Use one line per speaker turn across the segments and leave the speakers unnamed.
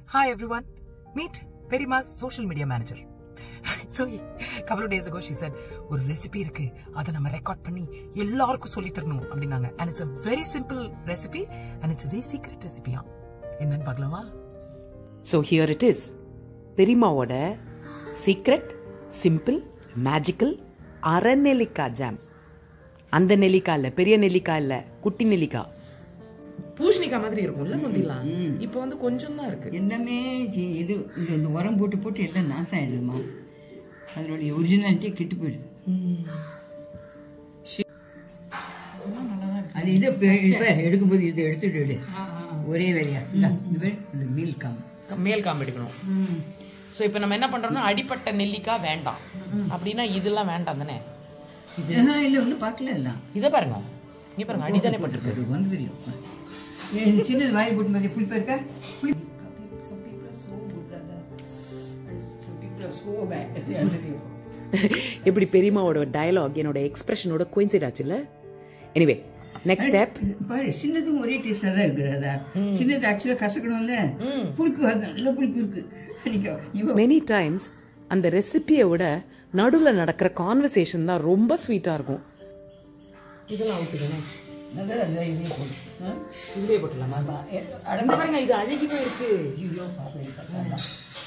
Hi everyone. Meet Perima's social media manager. so couple of days ago she said ஒரு recipe இருக்கு அதை நம்ம record பண்ணி எல்லாருக்கும் சொல்லி தரணும் அப்படின்னாங்க and it's a very simple recipe and it's a very secret ரெசிபியா என்னன்னு பார்க்கலாமா
ஸோ ஹியர் இட் இஸ் பெரியம்மாவோட சீக்ரெட் சிம்பிள் மேஜிக்கல் அரைநெல்லிக்காய் ஜாம் அந்த நெல்லிக்காய் இல்லை பெரிய நெல்லிக்காய் இல்லை குட்டி நெல்லிக்காய் பூஷணிக்காய் மாதிரி இருக்கும்ல முந்திலாம் இப்போ வந்து கொஞ்சம் தான் இருக்கு
எல்லாமே ஜி- இது இது இந்த உரம் போட்டு போட்டு எல்லாம் நாசம் ஆயிடுதுமா அதனுடைய ஒரிஜினாலிட்டியே கெட்டு போயிடுது அது இது இப்ப இப்ப எடுக்கும்போது இதை எடுத்துட்டு விடு ஒரே வேலையா இந்தா, இந்த பேர் இந்த மீல் கம்
மேல் காம்பு எடுக்கணும் ஸோ இப்போ நம்ம என்ன பண்றோம்னா அடிப்பட்ட நெல்லிக்காய் வேண்டாம் அப்படின்னா இதெல்லாம் வேண்டாம் தானே
இதெல்லாம் இல்லை ஒன்றும் பார்க்கல எல்லாம்
இதை பாருங்க இங்க பாருங்க அடிதானே பட்டிருக்கு
அது வந்து தெரியும் ஏன் இந்த சின்னது வாய் போட்டு மாதிரி புளிப்பா இருக்கா புளி so bad. அது தெரியும்.
எப்படி பெரியம்மாவோட டயலாக் என்னோட எக்ஸ்பிரஷனோட கோயின்சைட் ஆச்சுல்ல எனிவே நெக்ஸ்ட் ஸ்டெப்
பாரு சின்னதும் ஒரே டேஸ்டா தான் இருக்கிறதா சின்னது ஆக்சுவலா கசக்கணும்ல புளிப்பு அது நல்ல புளிப்பு இருக்கு நீங்க இவ
மெனி டைம்ஸ் அந்த ரெசிபியை விட நடுவில் நடக்கிற கான்வர்சேஷன் தான் ரொம்ப ஸ்வீட்டாக இருக்கும் இதெல்லாம் அவுட்டு தானே
நல்லா நல்லா இதே போடு ஆ?
இதுலேயே போட்டுலாமா
எ-
அடங்க பாருங்க இது அழுகி போயிருக்கு
ஐயோ பாப்பா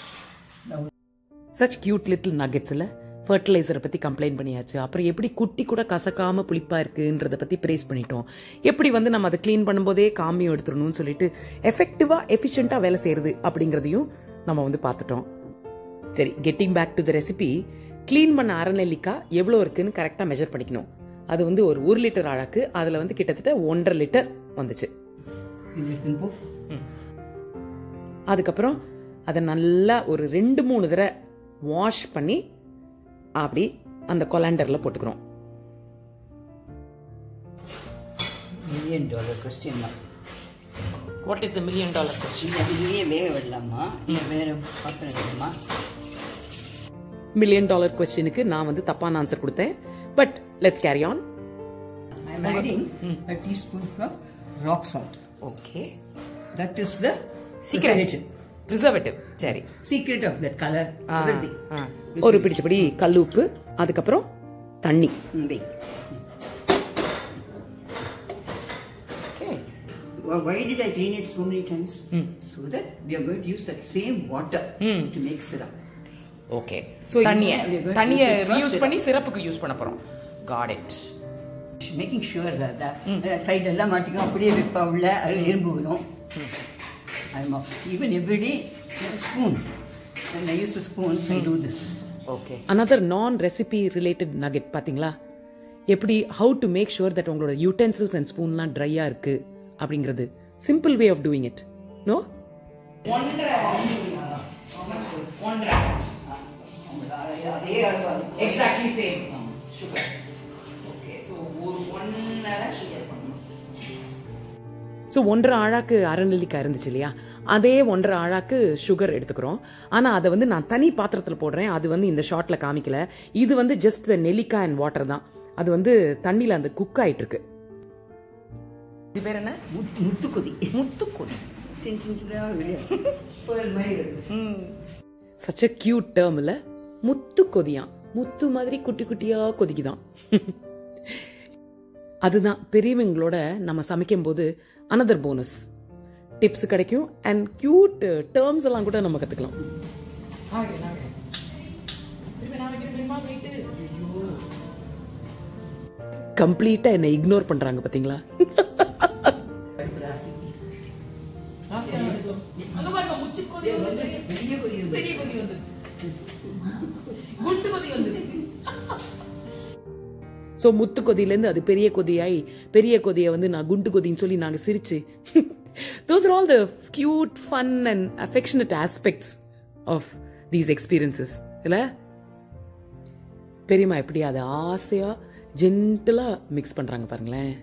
சச் கியூட் லிட்டில் நகெட்ஸில் ஃபர்டிலைசரை பற்றி கம்ப்ளைண்ட் பண்ணியாச்சு அப்புறம் எப்படி குட்டி கூட கசக்காம புளிப்பா இருக்குன்றத பற்றி ப்ரேஸ் பண்ணிட்டோம் எப்படி வந்து நம்ம அதை க்ளீன் பண்ணும்போதே காமியம் எடுத்துடணும்னு சொல்லிட்டு எஃபெக்டிவாக எஃபிஷியண்ட்டாக வேலை செய்யறது அப்படிங்கிறதையும் நம்ம வந்து பார்த்துட்டோம் சரி getting back to the recipe clean பண்ண அரைநெல்லிக்காய் எவ்வளோ இருக்குன்னு கரெக்டாக மெஷர் பண்ணிக்கணும் அது வந்து ஒரு ஒரு லிட்டர் அழகு அதில் வந்து கிட்டத்தட்ட ஒன்றரை லிட்டர் வந்துச்சு
இது எடுத்துன்னு போ
அதுக்கப்புறம் அதை நல்லா ஒரு ரெண்டு மூணு தடவை வாஷ் பண்ணி அப்படி அந்த கொலாண்டரில் போட்டுக்கிறோம்
மில்லியன் டாலர் கொஸ்டின் தான்
what is the million dollar question
இதுலயே வேக விடலாமா இல்லை வேற பாத்திரம் வேணுமா
மில்லியன் டாலர் கொஸ்டினுக்கு நான் வந்து தப்பான ஆன்சர் கொடுத்தேன் but let's carry on
I am adding a teaspoon of rock salt.
Okay
That is the
சீக்கிரம்
preservative.
ப்ரிசர்வேட்டிவ் சரி
Secret of that color.
ஆ,
everything.
ஆ. ஒரு பிடிச்சபடி கல் உப்பு அதுக்கப்புறம் தண்ணி
Mm, wait.
Okay
Why why did I clean it so many times? So that we are going to use that same water to make syrup.
Okay so தண்ணியை
we are going to
தண்ணியை
use it for
use
syrup.
பண்ணி சிறப்புக்கு use பண்ண போகிறோம் got it
Making sure that the side எல்லாம் மாட்டிக்கும் அப்படியே வைப்பா உள்ள அது எறும்பு வரும் I'm a- even every day a spoon. When I use the spoon, I do this.
Okay another நான் ரெசிபி ரிலேட்டட் நகெட் பாத்தீங்களா எப்படி how to make sure that உங்களோட யூட்டென்சில்ஸ் அண்ட் ஸ்பூன்லாம் ட்ரையா இருக்கு அப்படிங்கிறது simple way of doing it no
அதே அளவு
exactly same sugar okay so ஒரு ஒன்றரை சுகர் பண்ணணும் ஸோ ஒன்றரை ஆழாக்கு அரை நெல்லிக்காய் இருந்துச்சு இல்லையா அதே ஒன்றரை ஆழாக்கு சுகர் எடுத்துக்கிறோம் ஆனால் அதை வந்து நான் தனி பாத்திரத்தில் போடுறேன் அது வந்து இந்த ஷார்ட்ல காமிக்கல இது வந்து ஜஸ்ட் த நெல்லிக்காய் அண்ட் வாட்டர் தான் அது வந்து தண்ணியில் அந்த குக் ஆயிட்டு இருக்கு இது பேர் என்ன
முத்- முத்துக்கொதி
முத்துக்கொடி
சின்ன சின்னதாக வெளியே புயல் மாதிரி வருது
சச் அ கியூட் டேர்ம் இல்ல முத்து கொதியான் முத்து மாதிரி குட்டி குட்டியா கொதிக்குதான் அதுதான் பெரியவங்களோட நம்ம சமைக்கும் போது அனதர் போனஸ் டிப்ஸ் கிடைக்கும் அண்ட் கியூட் டேர்ம்ஸ் எல்லாம் கூட நம்ம கத்துக்கலாம் கம்ப்ளீட்டா என்னை இக்னோர் பண்றாங்க பாத்தீங்களா
பெரிய கொதி வருது.
ஸோ முத்து கொதியிலேருந்து அது பெரிய கொதியாய் பெரிய கொதியை வந்து நான் குண்டு கொதின்னு சொல்லி நாங்கள் சிரிச்சு those are all the cute fun and affectionate aspects of these experiences இல்லை பெரியம்மா எப்படி அதை ஆசையாக ஜென்டலாக மிக்ஸ் பண்ணுறாங்க பாருங்களேன்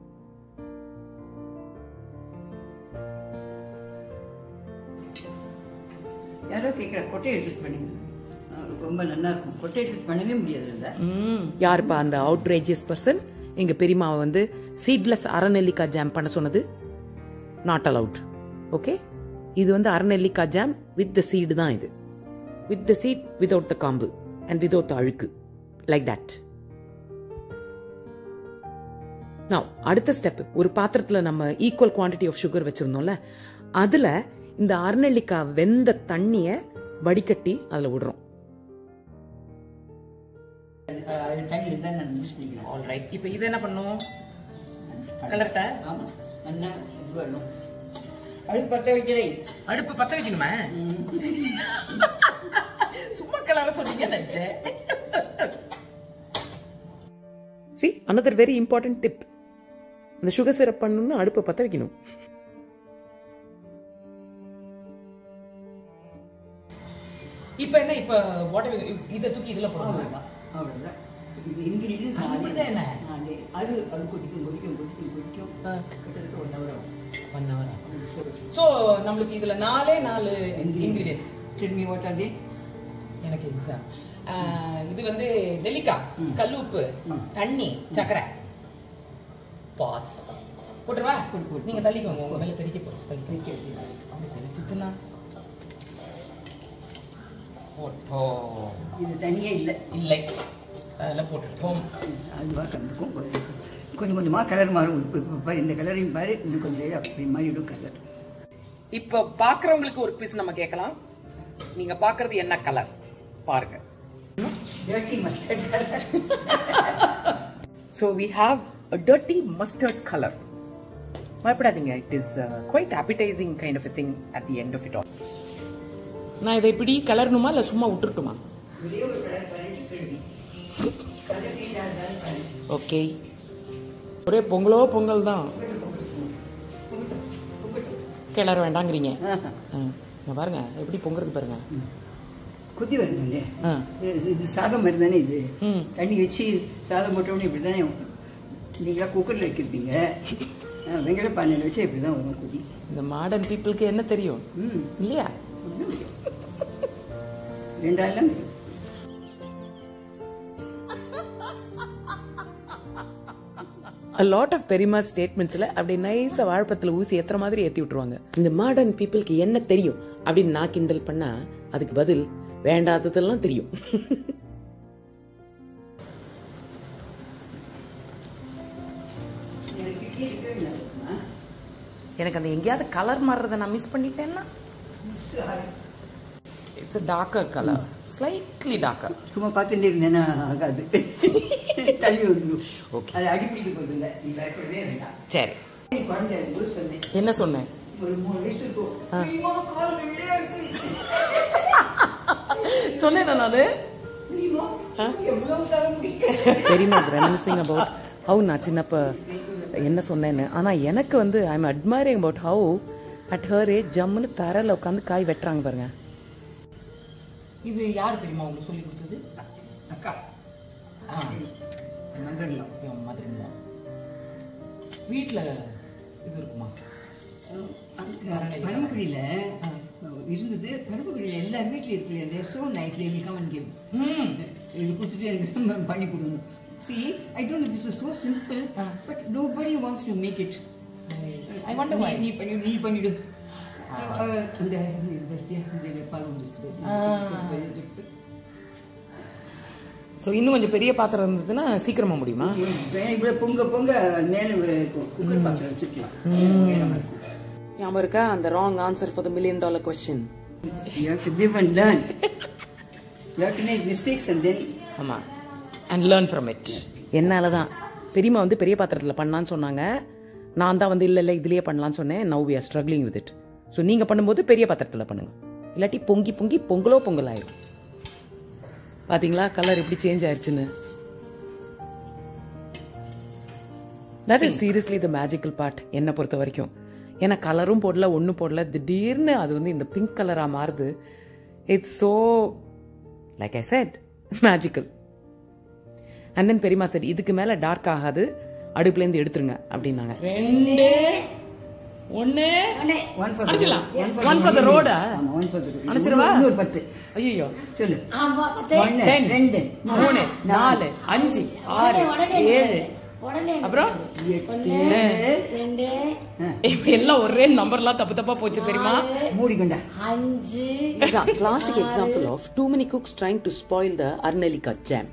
யாரோ கேட்குற கொட்டை எடுத்துட்டு பண்ணுங்க ஆ, ரொம்ப நல்லா இருக்கும் கொட்டை எடுத்துட்டு பண்ணவே முடியாது இல்லை
யாருப்பா அந்த அவுட்ரேஜியஸ் பர்சன் எங்க பெரியம்மாவை வந்து சீட்லெஸ் அரைநெல்லிக்காய் ஜாம் பண்ண சொன்னது நாட் அலவுட் ஓகே இது வந்து அரைநெல்லிக்காய் ஜாம் வித் த சீடு தான் இது with the seed without the காம்பு அண்ட் விதவுட் த அழுக்கு லைக் தட் நான் அடுத்த ஸ்டெப் ஒரு பாத்திரத்துல நம்ம ஈக்குவல் குவாண்டிட்டி ஆஃப் சுகர் வச்சிருந்தோம்ல அதுல இந்த அரைநெல்லிக்காய் வெந்த தண்ணிய வடிகட்டி அதுல விடுறோம்
அது தண்ணி இருந்தால் நான் யூஸ் பண்ணிக்கிறேன்
ஆல்ரைட் இப்போ இது என்ன பண்ணும் கலர்ட்ட
ஆமாம் நல்லா இது வரணும் அடுப்பு பற்ற வைக்கிறேன்
அடுப்பு பத்த வைக்கணுமா சும்மா கலர சொன்னீங்க நினைச்சேன் see another very important tip அந்த சுகர் சிரப் பண்ணணும்னா அடுப்பை பத்த வைக்கணும் இப்போ என்ன இப்போ வாட்டர் இதை தூக்கி இதில் போடணும்
அவ்வளோதான் அவ்வளோதான் இது இன்கிரீடியன்ஸ்
அப்படிதான் என்ன?
அது அது அது கொதிக்கும் கொதிக்கும் கொதிக்கும் கொதிக்கும் கிட்டத்தட்ட ஒன் ஹவர் ஆகும்
ஒன் ஹவர் ஸோ நம்மளுக்கு இதுல நாலே நாலு இன்கிரீடியன்ஸ்
திரும்பி ஓட்டாண்டி
எனக்கு எக்ஸாம் இது வந்து நெல்லிக்காய் கல்லுப்பு தண்ணி சக்கரை பாஸ் போட்டுருவா நீங்க தள்ளிக்கோங்க உங்க மேல தெளிக்க போறோம் தெளிக்க அவங்க தெளிச்சுட்டுனா போட்டோ
இது தனியே இல்லை
இல்லை அதெல்லாம் போட்டுட்டோம்
அதுவாக கலந்துக்கும் கொஞ்சம் கொஞ்சமாக கலர் மாறும் இப்போ இப்போ பாரு இந்த கலரையும் பாரு இன்னும் கொஞ்சம் அப்படி மாறிடும் கலர்
இப்போ பாக்குறவங்களுக்கு ஒரு குவிஸ் நம்ம கேட்கலாம் நீங்க பாக்குறது என்ன கலர் பாருங்க
dirty mustard colour
So we have a dirty mustard color. பயப்படாதீங்க it is quite appetizing kind of a thing at the end of it all. நான் இதை இப்படி கலரணுமா இல்லை சும்மா விட்டுருட்டுமா
ஒரே ஒரு கலர் பண்ணிட்டு திரும்பி கலர் சீட்டாக இருந்தாலும் பாரு
ஓகே ஒரே பொங்கலோ பொங்கல் தான் கிளற வேண்டாங்கிறீங்க
ஆஹா.
ஆ, இங்க பாருங்க எப்படி பொங்குறது பாருங்க
குத்தி வரணும் இல்லையா
ஆ.
இது- இது சாதம் மாதிரி தானே இது
ம்.
தண்ணி வச்சு சாதம் போட்டோடனே இப்படி தானே நீங்களா குக்கரில் வைக்கிறீங்க ஆ, வெங்கல பானையில் வச்சு இப்படி தான் வரும் குதி
இந்த மாடர்ன் பீப்புளுக்கு என்ன தெரியும்
ம்
இல்லையா
ரெண்டாயிரம்
a lot of பெரியமா ஸ்டேட்மெண்ட்ஸ்ல அப்படி நைஸா வாழைப்பத்துல ஊசி ஏத்துற மாதிரி ஏத்தி விட்டுருவாங்க இந்த மாடர்ன் பீப்புளுக்கு என்ன தெரியும் அப்படின்னு நான் கிண்டல் பண்ணா அதுக்கு பதில் வேண்டாததெல்லாம் தெரியும்
எனக்கு இட்லி இருக்கவே இல்லை
எனக்கு அந்த எங்கேயாவது கலர் மாறுறத நான் மிஸ் பண்ணிட்டேன்னா
மிஸ் ஆகி
it's a darker colour slightly darker
சும்மா பார்த்துட்டு இருந்தேன்னா ஆகாது தள்ளி வந்துடும்
Okay.
அது அடிப்பிடிக்க போகிறது இல்லை நீ பயப்படவே வேண்டாம்
சரி
நீ குழந்தை இருக்கும்போது சொன்னேன்
என்ன சொன்னேன்
ஒரு மூணு வயசு இருக்கும்
ஆ.
"தெரியுமா, கால் வெள்ளையா இருக்கு
சொன்னேன் நான் அது
தெரியுமா எவ்வளவு தலைமுடி
பெரியமா ரெமினிசிங் அபவுட் ஹவு நான் சின்னப்ப என்ன சொன்னேன்னு ஆனா எனக்கு வந்து I am admiring about how at her age ஜம்முன்னு தரையில் உட்காந்து காய் வெட்டுறாங்க பாருங்க இது யார் தெரியுமா உங்களுக்கு சொல்லி கொடுத்தது
அக்கா
ஆ.
மந்திரலாம்
என் மதுரை வீட்டில் இது இருக்குமா
பரமக்குடியில் இருந்தது பரமக்குடியில் எல்லா வீட்லையும் இருக்கு இல்லை ஸோ நைஸ் தேவி கமன் கேம்
ம்
இது கொடுத்துட்டு எனக்கு பண்ணி கொடுக்கணும் see I don't this is so simple but nobody wants to make it
I want
நீ நீ பண்ணி நீ பண்ணிடு அஹ், அந்த இது பஸ்தியா இந்த பால் வந்துச்சு
ஸோ இன்னும் கொஞ்சம் பெரிய பாத்திரம் இருந்ததுன்னா சீக்கிரமா முடியுமா
இவ்வளோ பொங்க பொங்க மேலே இருக்கும் குக்கர் பாத்திரம் வச்சுக்கலாம் உயரமா இருக்கும்
ஞாபகம் இருக்கா அந்த wrong answer for the million dollar question
You have to live and learn. You have to make mistakes and then
ஆமா அண்ட் லேர்ன் ஃப்ரம் இட் என்னால தான் பெரியம்மா வந்து பெரிய பாத்திரத்தில் பண்ணலான்னு சொன்னாங்க நான் தான் வந்து இல்லை இல்லை இதுலயே பண்ணலான்னு சொன்னேன் now we are struggling with it so நீங்க பண்ணும்போது பெரிய பாத்திரத்தில் பண்ணுங்க இல்லாட்டி பொங்கி பொங்கி பொங்கலோ பொங்கல் ஆயிடும் பாத்தீங்களா கலர் எப்படி சேஞ்ச் ஆயிருச்சுன்னு that is seriously the magical part என்னை பொறுத்த வரைக்கும் ஏன்னா கலரும் போடல ஒன்றும் போடல திடீர்னு அது வந்து இந்த பிங்க் கலராக மாறுது it's so like I said magical and then பெரியமா சார் இதுக்கு மேலே டார்க் ஆகாது அடுப்புலேருந்து எடுத்துருங்க அப்படின்னாங்க ரெண்டு ஒன்று
one for the
அடிச்சிடலாம்.
one for
One for the road ஆ?
ஆமா, one for the road.
அடிச்சிடவா?
இன்னொரு பத்து
ஐயோ
சொல்லு
Ten,
ஒன்று ரெண்டு
மூணு நாலு அஞ்சு ஆறு ஏழு
உடனே
அப்புறம்
ஒண்ணு ரெண்டு
இப்ப எல்லாம் ஒரே நம்பர்லாம் தப்பு தப்பா போச்சு பெரியமா
மூடிக்கொண்டா
அஞ்சு
இதுதான் classic example of too many cooks trying to spoil the அர்னலிகா jam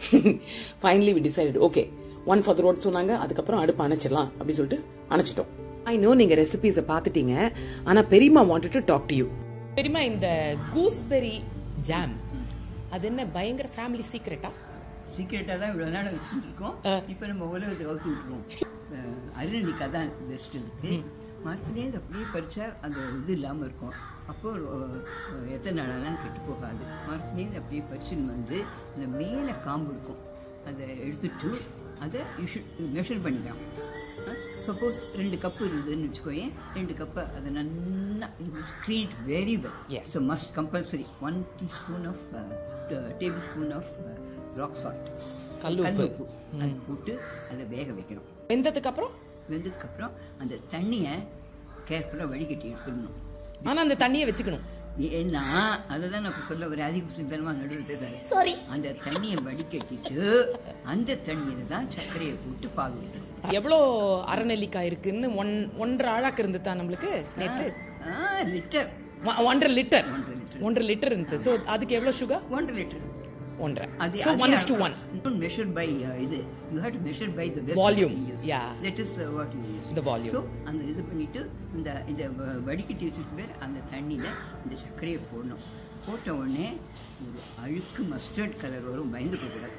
finally we decided okay one for the road சொன்னாங்க அதுக்கப்புறம் அடுப்பு அணைச்சிடலாம் அப்படி சொல்லிட்டு அணைச்சிட்டோம் ஐ நோ நீங்க ரெசிபிஸை பார்த்துட்டீங்க ஆனா பெரியமா wanted to talk to you பெரியமா இந்த கூஸ்பெரி ஜாம் அது என்ன பயங்கர ஃபேமிலி சீக்ரெட்டா
சீக்கிரட்டாக தான் இவ்வளோ நேரம் வச்சுட்டு இருக்கோம் இப்போ நம்ம உலகத்தை கவுத்து விட்டுருவோம் அருணலிக்காய் தான் பெஸ்ட் இதுக்கு மரத்துலேயே இது அப்படியே பறிச்சா அந்த இது இல்லாமல் இருக்கும் அப்போ ஒரு, அஹ், எத்தனை நாளாலும் கெட்டு போகாது மரத்துலேருந்து அப்படியே பறிச்சுன்னு வந்து இந்த மேலே காம்பு இருக்கும் அதை எடுத்துட்டு அதை மெஷர் பண்ணிக்கலாம் சப்போஸ் ரெண்டு கப்பு இருந்ததுன்னு வச்சுக்கோயேன் ரெண்டு கப்பை அதை நல்லா ஸ்க்ரீட் very well
Yes.
So must compulsory one teaspoon of tablespoon of rock salt
கல்லுப்பு.
அது போட்டு அதை வேக வைக்கணும்
வெந்ததுக்கு அப்புறம்
வெந்ததுக்கு அப்புறம் அந்த தண்ணியை கேர்ஃபுல்லாக வடிகட்டி எடுத்துடணும்
ஆனா அந்த தண்ணியை வச்சுக்கணும்
ஏன்னா அதை தான் நான் இப்போ சொல்ல வரேன் அதிக சிந்தனமாக நடுவில் தரேன்
சாரி
அந்த தண்ணியை வடிகட்டிட்டு அந்த தண்ணியில தான் சர்க்கரையை போட்டு பாகு வைக்கணும்
எவ்வளோ அரைநெல்லிக்காய் இருக்குன்னு ஒன் ஒன்றரை ஆழாக்கு இருந்துதா நம்மளுக்கு நேத்து
ஆ லிட்டர்
ஒ- ஒன்றரை லிட்டர்
ஒன்றரை லிட்டர்
ஒன்றரை லிட்டர் இருந்தது ஸோ அதுக்கு எவ்வளோ சுகர்
ஒன்றரை லிட்டர்
ஒன்றரை
அது
so one is to one
measure by இது you have to measure by the
Volume, yeah.
That is what you use
The volume.
So அந்த இது பண்ணிட்டு இந்த இந்த வ- வடிகட்டி வச்சிருக்க பேர் அந்த தண்ணியில இந்த சர்க்கரையை போடணும் போட்ட உடனே ஒரு அழுக்கு மஸ்டர்ட் கலர் வரும் பயந்துக்க கூடாது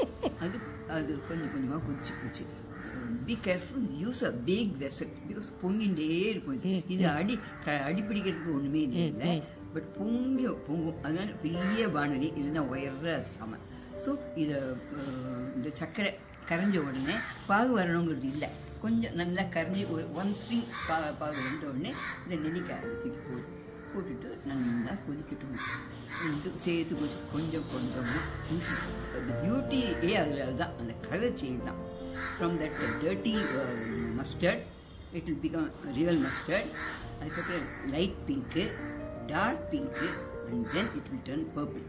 அது அது கொஞ்சம் கொஞ்சமாக குச்சி குச்சி be careful use a big vessel because பொங்கிண்டே இருக்கும் இது இது அடி க- அடி பிடிக்கிறதுக்கு ஒன்றுமே இல்லை பட் பொங்கி பொங்கும் அதனால பெரிய வானொலி இல்லைன்னா உயர்ற சம ஸோ இதை இந்த சர்க்கரை கரைஞ்ச உடனே பாகு வரணுங்கிறது இல்லை கொஞ்சம் நல்லா கரைஞ்சி ஒரு ஒன் ஸ்ட்ரிங் பா பாகு வந்த உடனே இந்த நெல்லிக்காய் அதை தூக்கி போட்டு போட்டுட்டு நல்லா கொதிக்கட்டும் ரெண்டும் சேர்த்து கொஞ்சம் கொஞ்சம் கொஞ்சமாக அந்த பியூட்டியே அதில் அதுதான் அந்த கலர் சேஞ்ச் தான் from that dirty mustard it will become real mustard அதுக்கப்புறம் light pink dark pink and then it will turn purple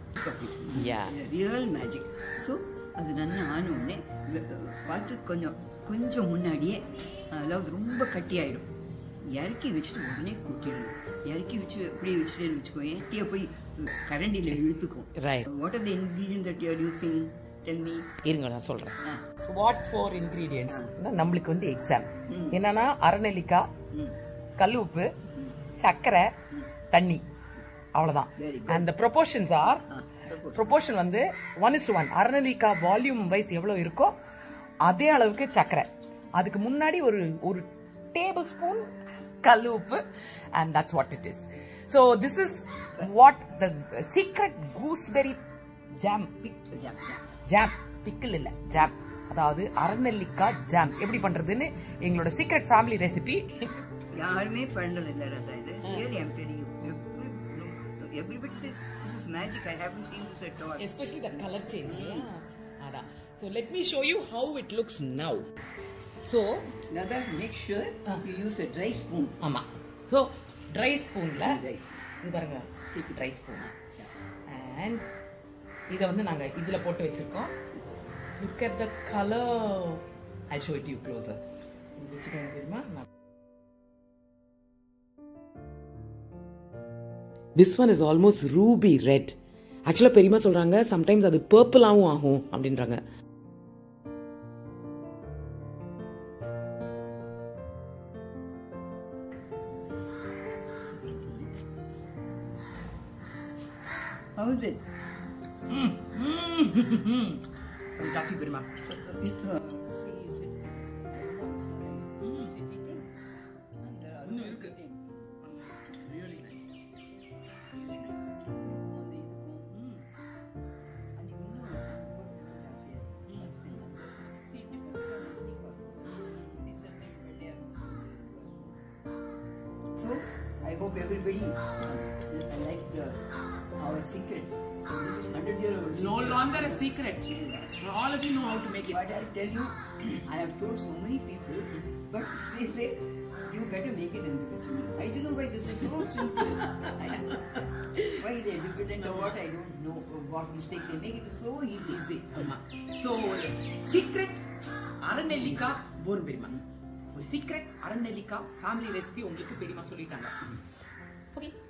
Yeah.
Real magic so அது நல்லா ஆன உடனே வெ- பார்த்து கொஞ்சம் கொஞ்சம் முன்னாடியே அதாவது ரொம்ப கட்டியாயிடும் இறக்கி வச்சுட்டு உடனே கொட்டிடணும் இறக்கி வச்சு அப்படியே வச்சுட்டேன்னு வச்சுக்கோயேன் டீயை போய் கரண்டியில் இழுத்துக்கும்
right
what are the ingredient that you are using tell me
இருங்க நான் சொல்றேன் வாட் ஃபோர் இன்கிரீடியன்ஸ் நம்மளுக்கு வந்து எக்ஸாம் என்னன்னா அரைநெல்லிக்காய் கல் உப்பு சர்க்கரை தண்ணி அவ்வளவுதான்
Very
and the proportions are proportion வந்து ஒன் இஸ் ஒன் அரைநெல்லிக்காய் வால்யூம் வைஸ் எவ்வளவு இருக்கோ அதே அளவுக்கு சர்க்கரை அதுக்கு முன்னாடி ஒரு ஒரு டேபிள் ஸ்பூன் கல் உப்பு and that's what it is so this is what the secret gooseberry jam
jam
jam pickle இல்ல ஜாம் அதாவது அரநெல்லிக்காய் ஜாம் எப்படி பண்றதுன்னு எங்களோட சீக்ரெட் ஃபேமிலி ரெசிபி
யாருமே பண்ணது இல்லை ரதா இது really I'm telling you everybody says this is magic I haven't seen this at all
especially the colour change இல்லையா அதான் so let me show you how it looks now so
Nada, make sure you use a dry spoon.
ஆமா so dry ஸ்பூன்ல
Dry spoon.
இது பாருங்க try spoon and இதை வந்து நாங்க இதுல போட்டு வச்சிருக்கோம் look at the colour I show it you closer வச்சுக்கோங்க தெரியுமா நான் this one is almost ruby red ஆக்சுவலாக பெரியமா சொல்றாங்க சம்டைம்ஸ் அது பர்பிளாகவும் ஆகும் அப்படின்றாங்க
How is it?
Fantastic, பெரியமா
Uh, see, you said, you said eating. And there are
இன்னும் இருக்கு.
eating.
Really nice.
Really nice. அது இருக்கும். And you know, ஜாஸ்தியா இருக்கு. That's another. See, different kind of thing also. These are like வெள்ளையா இருக்கும். So, I hope everybody uh, like the, our secret. So this is 100 year old.
No
secret.
longer a secret. All of you know how to make it.
But I tell you, I have told so many people, but they say, you better make it in the kitchen. I don't know why this is so simple. I, why they're different or what, I don't know. Or what mistake they make it so easy.
Easy. ஆமா. So, secret
அரைநெல்லிக்காய் போரும் பெரியமா ஒரு secret அரைநெல்லிக்காய் family recipe உங்களுக்கு பெரியமா சொல்லிட்டாங்க okay